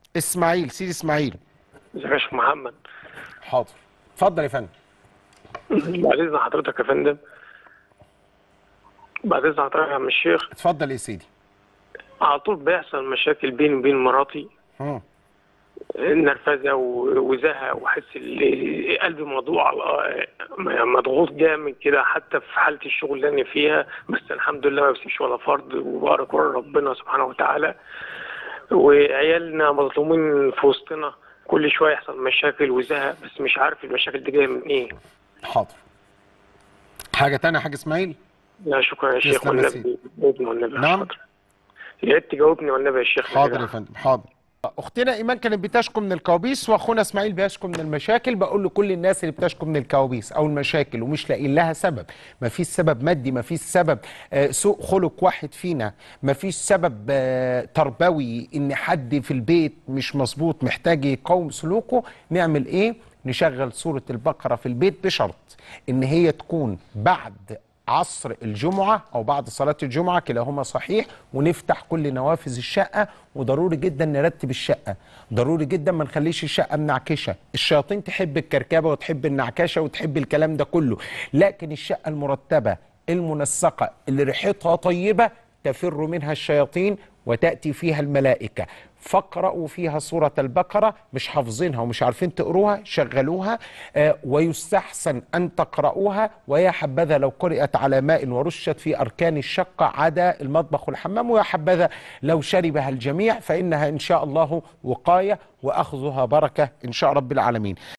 اسماعيل سيدي اسماعيل ازيك يا شيخ محمد حاضر اتفضل يا فندم بعد اذن حضرتك يا فندم بعد اذن حضرتك يا عم الشيخ اتفضل يا سيدي على طول بيحصل مشاكل بيني وبين مراتي مم. نرفزه و- وزهق واحس ال- قلبي موضوع مضغوط جامد كده حتى في حاله الشغل اللي انا فيها بس الحمد لله ما بسيبش ولا فرض وبارك ورا ربنا سبحانه وتعالى وعيالنا مظلومين في وسطنا كل شويه يحصل مشاكل وزهق بس مش عارف المشاكل دي جايه من ايه حاضر حاجه تانية يا حاج اسماعيل لا شكرا يا شيخ تسلم يا والنبي ابني والنبي نعم. حاضر. يا ريت تجاوبني والنبي يا شيخ حاضر يا فندم حاضر اختنا ايمان كانت بتشكو من الكوابيس واخونا اسماعيل بيشكو من المشاكل بقول لكل الناس اللي بتشكو من الكوابيس او المشاكل ومش لاقيين لها سبب ما فيش سبب مادي ما فيش سبب آه، سوء خلق واحد فينا ما فيش سبب آه، تربوي ان حد في البيت مش مظبوط محتاج يقاوم سلوكه نعمل ايه نشغل سورة البقرة في البيت بشرط ان هي تكون بعد عصر الجمعة أو بعد صلاة الجمعة كلاهما صحيح ونفتح كل نوافذ الشقة وضروري جدا نرتب الشقة ضروري جدا ما نخليش الشقة منعكشة الشياطين تحب الكركبة وتحب النعكشة وتحب الكلام ده كله لكن الشقة المرتبة المنسقة اللي ريحتها طيبة تفر منها الشياطين وتأتي فيها الملائكة فاقرأوا فيها سورة البقرة مش حافظينها ومش عارفين تقروها شغلوها آه ويستحسن أن تقرأوها ويا حبذا لو قرأت على ماء ورشت في أركان الشقة عدا المطبخ والحمام ويا حبذا لو شربها الجميع فإنها إن شاء الله وقاية وأخذها بركة إن شاء رب العالمين